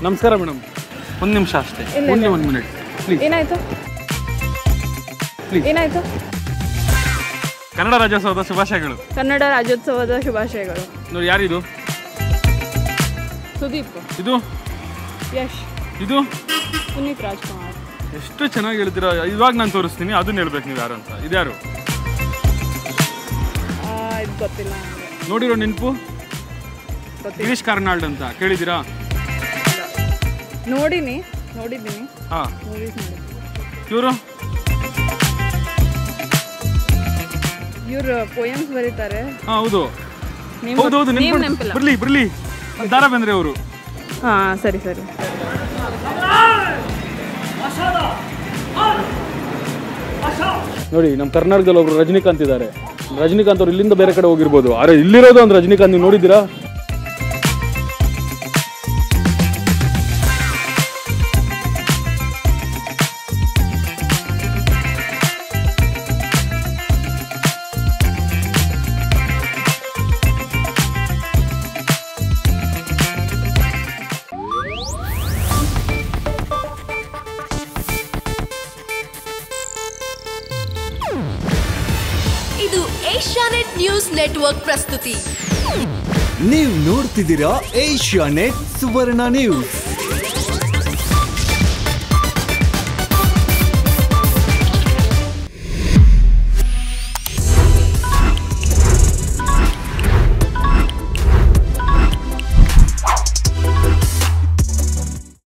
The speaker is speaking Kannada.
ನಮಸ್ಕಾರ ಮೇಡಮ್ ಒಂದು ನಿಮಿಷ ಅಷ್ಟೇ ಇಲ್ಲ, ಓನ್ಲಿ ಇಲ್ಲ. ಒಂದು ಮಿನಿಟ್ ಪ್ಲೀಸ್ ಏನಾಯ್ತು Please. ಏನಾಯ್ತು ಕನ್ನಡ ರಾಜ್ಯೋತ್ಸವದ ಶುಭಾಶಯಗಳು ಕನ್ನಡ ರಾಜ್ಯೋತ್ಸವದ ಶುಭಾಶಯಗಳು ನೋಡಿ ಯಾರಿದು ಸುದೀಪ್ ಇದು ಯಶ್ ಇದು ಪುನೀತ್ ರಾಜ್ಕುಮಾರ್ ಎಷ್ಟು ಚೆನ್ನಾಗಿ ಹೇಳ್ತೀರಾ ಇವಾಗ ನಾನು ತೋರಿಸ್ತೀನಿ ಅದನ್ನ ಹೇಳ್ಬೇಕು ನೀವು ಯಾರು ಅಂತ ಇದ್ಯಾರು ಆ, ಇದು ಗೊತ್ತಿಲ್ಲ ನನಗೆ ನೋಡಿರೋ ನೆನಪು ಗೊತ್ತಿಲ್ಲ ಗಿರೀಶ್ ಕಾರ್ನಾಲ್ಡ್ ಅಂತ ಕೇಳಿದ್ದೀರಾ ನೋಡಿನಿ ನೋಡಿದ್ದೀನಿ ಹಾಂ ಮೂವೀಸ್ ನೋಡಿ ಇವರು ಇವ್ರು ಪೋಯಮ್ಸ್ ಬರೀತಾರೆ ಹಾಂ ಹೌದು ನೀವು ಹೌದು ಹೌದು ನೀವು ನೆನಪು ನೆನಪಿಲ್ಲ ಬರ್ಲಿ ಬರ್ಲಿ ದಾರಾ ಬೇಂದ್ರೆ ಅವರು ಹಾಂ ಸರಿ ಸರಿ ನೋಡಿ ನಮ್ಮ ಕರ್ನಾಟಕದಲ್ಲಿ ಒಬ್ರು ರಜನಿಕಾಂತ್ ಇದ್ದಾರೆ ರಜನಿಕಾಂತ್ ಅವ್ರು ಇಲ್ಲಿಂದ ಬೇರೆ ಕಡೆ ಹೋಗಿರ್ಬೋದು ಅರೆ ಇಲ್ಲಿರೋದು ಒಂದು ರಜನಿಕಾಂತ್ ನೀವು ನೋಡಿದ್ದೀರಾ ಇದು ಏಷ್ಯಾನೆಟ್ ನ್ಯೂಸ್ ನೆಟ್ವರ್ಕ್ ಪ್ರಸ್ತುತಿ ನೀವು ನೋಡ್ತಿದ್ದೀರಾ ಏಷ್ಯಾ ನೆಟ್ ಸುವರ್ಣ ನ್ಯೂಸ್